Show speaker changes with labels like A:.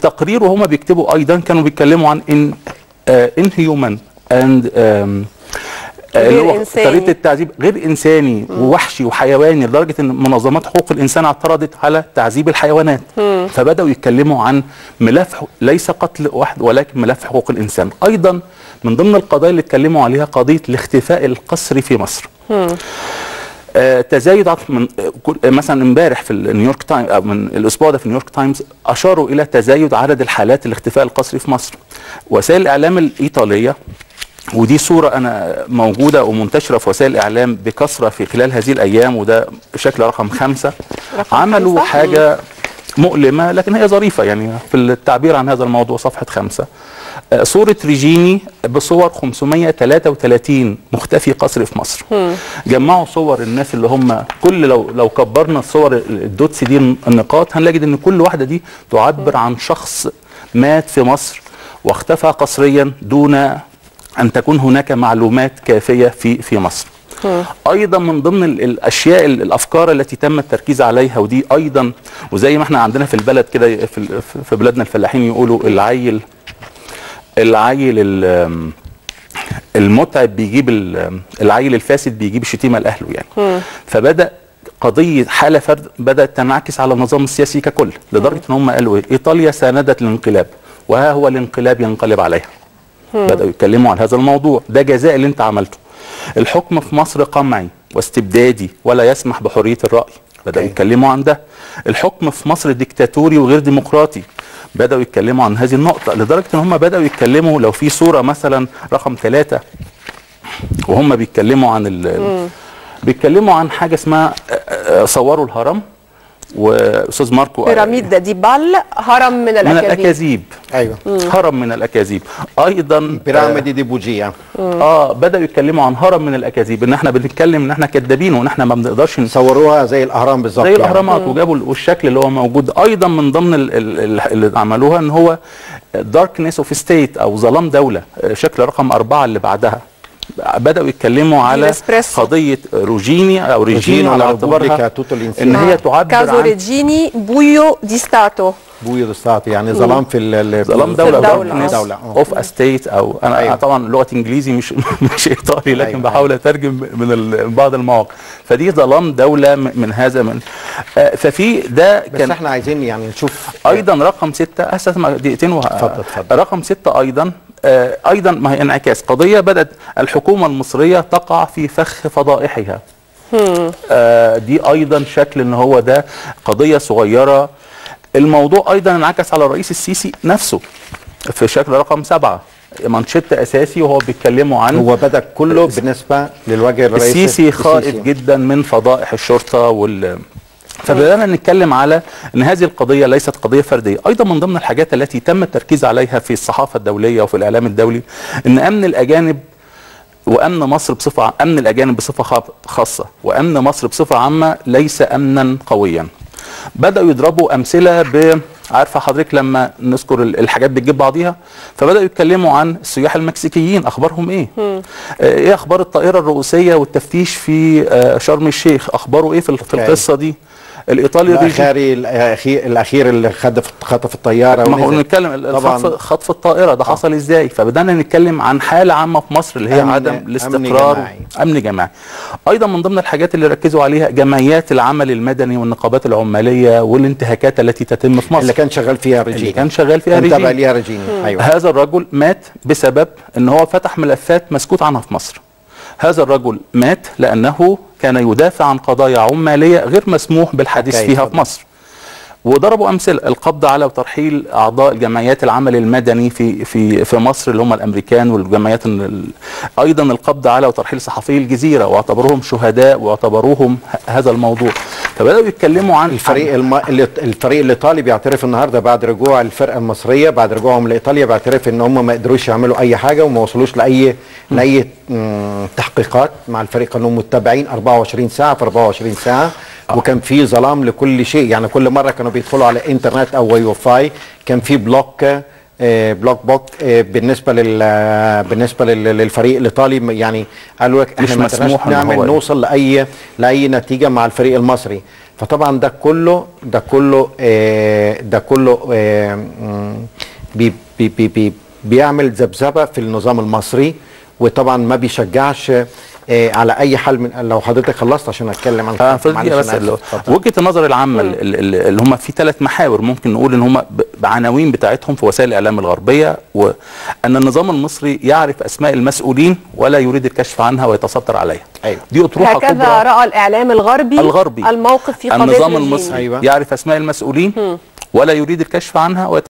A: التقرير وهم بيكتبوا ايضا كانوا بيتكلموا عن ان ان هيومن اند
B: غير إنساني.
A: طريقه التعذيب غير انساني ووحشي وحيواني لدرجه ان منظمات حقوق الانسان اعترضت على تعذيب الحيوانات فبداوا يتكلموا عن ملف حق- ليس قتل واحد ولكن ملف حقوق الانسان ايضا من ضمن القضايا اللي اتكلموا عليها قضيه الاختفاء القسري في مصر آه، تزايد عدد من آه، كل- آه، مثلا امبارح في النيويورك تايمز او من الاسبوع ده في نيويورك تايمز اشاروا الى تزايد عدد الحالات الاختفاء القسري في مصر وسائل الاعلام الايطاليه ودي صورة أنا موجودة ومنتشرة في وسائل الإعلام بكثرة في خلال هذه الأيام وده شكل رقم خمسة
B: رقم
A: عملوا
B: خمسة؟
A: حاجة مؤلمة لكن هي ظريفة يعني في التعبير عن هذا الموضوع صفحة خمسة آه، صورة ريجيني بصور 533 مختفي قسري في مصر جمعوا صور الناس اللي هم كل لو لو كبرنا الصور الدوتس دي النقاط هنجد ان كل واحدة دي تعبر عن شخص مات في مصر واختفى قسريا دون ان تكون هناك معلومات كافيه في في مصر. ايضا من ضمن ال- الاشياء ال- الافكار التي تم التركيز عليها ودي ايضا وزي ما احنا عندنا في البلد كده في ال- في بلادنا الفلاحين يقولوا العيل العيل ال- المتعب بيجيب ال- العيل الفاسد بيجيب الشتيمه لاهله يعني. فبدا قضيه حاله فرد بدات تنعكس على النظام السياسي ككل لدرجه ان هم قالوا ايه ايطاليا ساندت الانقلاب وها هو الانقلاب ينقلب عليها. بدأوا يتكلموا عن هذا الموضوع ده جزاء اللي انت عملته الحكم في مصر قمعي واستبدادي ولا يسمح بحرية الرأي بدأوا
C: أوكي.
A: يتكلموا عن ده الحكم في مصر ديكتاتوري وغير ديمقراطي بدأوا يتكلموا عن هذه النقطة لدرجة ان هم بدأوا يتكلموا لو في صورة مثلا رقم ثلاثة وهم بيتكلموا عن ال بيتكلموا عن حاجة اسمها آه، آه، صوروا الهرم واستاذ ماركو
B: بيراميد دي بال هرم من
A: من
B: الاكاذيب
A: الاكاذيب
C: ايوه
A: هرم من الاكاذيب ايضا
C: بيراميدي دي بوجيه
A: اه بداوا يتكلموا عن هرم من الاكاذيب ان احنا بنتكلم ان احنا كدابين وان احنا ما بنقدرش نس-
C: صوروها زي الاهرام بالظبط
A: زي
C: يعني.
A: الاهرامات وجابوا ال- والشكل اللي هو موجود ايضا من ضمن ال- ال- ال- اللي عملوها ان هو داركنس اوف ستيت او ظلام دوله آه، شكل رقم اربعه اللي بعدها بداوا يتكلموا على
B: الإسبريسو.
A: قضيه روجيني او ريجيني
C: روجينو
A: على
C: لا ريبوبليكا
A: اعتبارها
C: توتو الإنسان.
A: ان هي تعبر
B: كازو
A: عن
B: ريجيني بويو دي ستاتو
C: بويو ستات يعني ظلام في ال-
A: ظلام
C: في
A: دوله
B: الدولة.
A: darkness
C: دولة آه.
A: اوف استيت او انا
C: أيوة.
A: أيوة. طبعا لغه انجليزي مش مش ايطالي لكن
C: أيوة.
A: بحاول اترجم من ال- بعض المواقع فدي ظلام دوله م- من هذا من آه، ففي ده
C: بس
A: كان
C: احنا عايزين يعني نشوف
A: ايضا رقم ستة اساسا دقيقتين وه...
C: اتفضل، اتفضل.
A: رقم ستة ايضا آه، ايضا ما هي انعكاس قضيه بدات الحكومه المصريه تقع في فخ فضائحها آه، دي ايضا شكل ان هو ده قضيه صغيره الموضوع ايضا انعكس على الرئيس السيسي نفسه في شكل رقم سبعة منشط اساسي وهو بيتكلموا عن
C: هو بدا كله بالنسبه للوجه الرئيسي
A: السيسي خائف جدا من فضائح الشرطه وال فبدانا نتكلم على ان هذه القضيه ليست قضيه فرديه، ايضا من ضمن الحاجات التي تم التركيز عليها في الصحافه الدوليه وفي الاعلام الدولي ان امن الاجانب وامن مصر بصفه ع- امن الاجانب بصفه خا- خاصه وامن مصر بصفه عامه ليس امنا قويا. بداوا يضربوا امثله ب عارفه حضرتك لما نذكر ال- الحاجات بتجيب بعضيها فبداوا يتكلموا عن السياح المكسيكيين اخبارهم ايه؟ آه، ايه اخبار الطائره الرئيسيه والتفتيش في آه، شرم الشيخ اخباره ايه في ال- في
C: أوكي.
A: القصه دي؟ الايطالي الريجي-
C: الاخيري الاخير الاخير اللي خطف خطف الطياره
A: ما هو
C: ونزل.
A: نتكلم ال-
C: طبعاً.
A: الخطف خطف الطائره ده حصل ازاي فبدانا نتكلم عن حاله عامه في مصر اللي هي
C: أمن-
A: عدم
C: أمن
A: الاستقرار
C: جماعي.
A: امن جماعي ايضا من ضمن الحاجات اللي ركزوا عليها جمعيات العمل المدني والنقابات العماليه والانتهاكات التي تتم في مصر
C: اللي كان شغال فيها ريجيني
A: اللي كان شغال فيها
C: كان تابع
A: ريجيني.
C: ليها ريجيني ايوه
A: هذا الرجل مات بسبب ان هو فتح ملفات مسكوت عنها في مصر هذا الرجل مات لانه كان يدافع عن قضايا عماليه غير مسموح بالحديث
C: أوكي،
A: فيها
C: اتفضل.
A: في مصر وضربوا امثله القبض على وترحيل اعضاء جمعيات العمل المدني في في في مصر اللي هم الامريكان والجمعيات ال- ايضا القبض على وترحيل صحفي الجزيره واعتبروهم شهداء واعتبروهم ه- هذا الموضوع فبداوا يتكلموا عن
C: الفريق الم... اللي- الفريق الايطالي بيعترف النهارده بعد رجوع الفرقه المصريه بعد رجوعهم لايطاليا بيعترف ان هم ما قدروش يعملوا اي حاجه وما وصلوش لاي لاي مم، تحقيقات مع الفريق كانوا متابعين 24 ساعه في 24 ساعه وكان في ظلام لكل شيء يعني كل مره كانوا بيدخلوا على انترنت او واي فاي كان في بلوك آه، بلوك بوك آه، بالنسبه لل بالنسبه لل- للفريق الايطالي يعني قالوا لك
A: مش
C: احنا ما قدرناش
A: مسموح إن
C: نعمل
A: هو-
C: نوصل لاي لاي نتيجه مع الفريق المصري فطبعا ده كله ده كله آه ده كله آه مم، بي بي بي بي بيعمل ذبذبه في النظام المصري وطبعا ما بيشجعش آه على اي حال من لو حضرتك خلصت عشان اتكلم عن
A: اه فضل
C: معلش
A: دقيقة بس
C: أنا
A: اللي-
C: آسف، اتفضل.
A: وجهه النظر العامه ال- ال- اللي هم في ثلاث محاور ممكن نقول ان هم ب- بعناوين بتاعتهم في وسائل الاعلام الغربيه وان النظام المصري يعرف اسماء المسؤولين ولا يريد الكشف عنها ويتستر عليها
C: أيوة.
A: دي اطروحه
B: هكذا
A: كبرى
B: رأى الإعلام الغربي
A: الغربي
B: الموقف في قضية
A: النظام
B: ريجيني.
A: المصري
C: أيوة.
A: يعرف اسماء المسؤولين ولا يريد الكشف عنها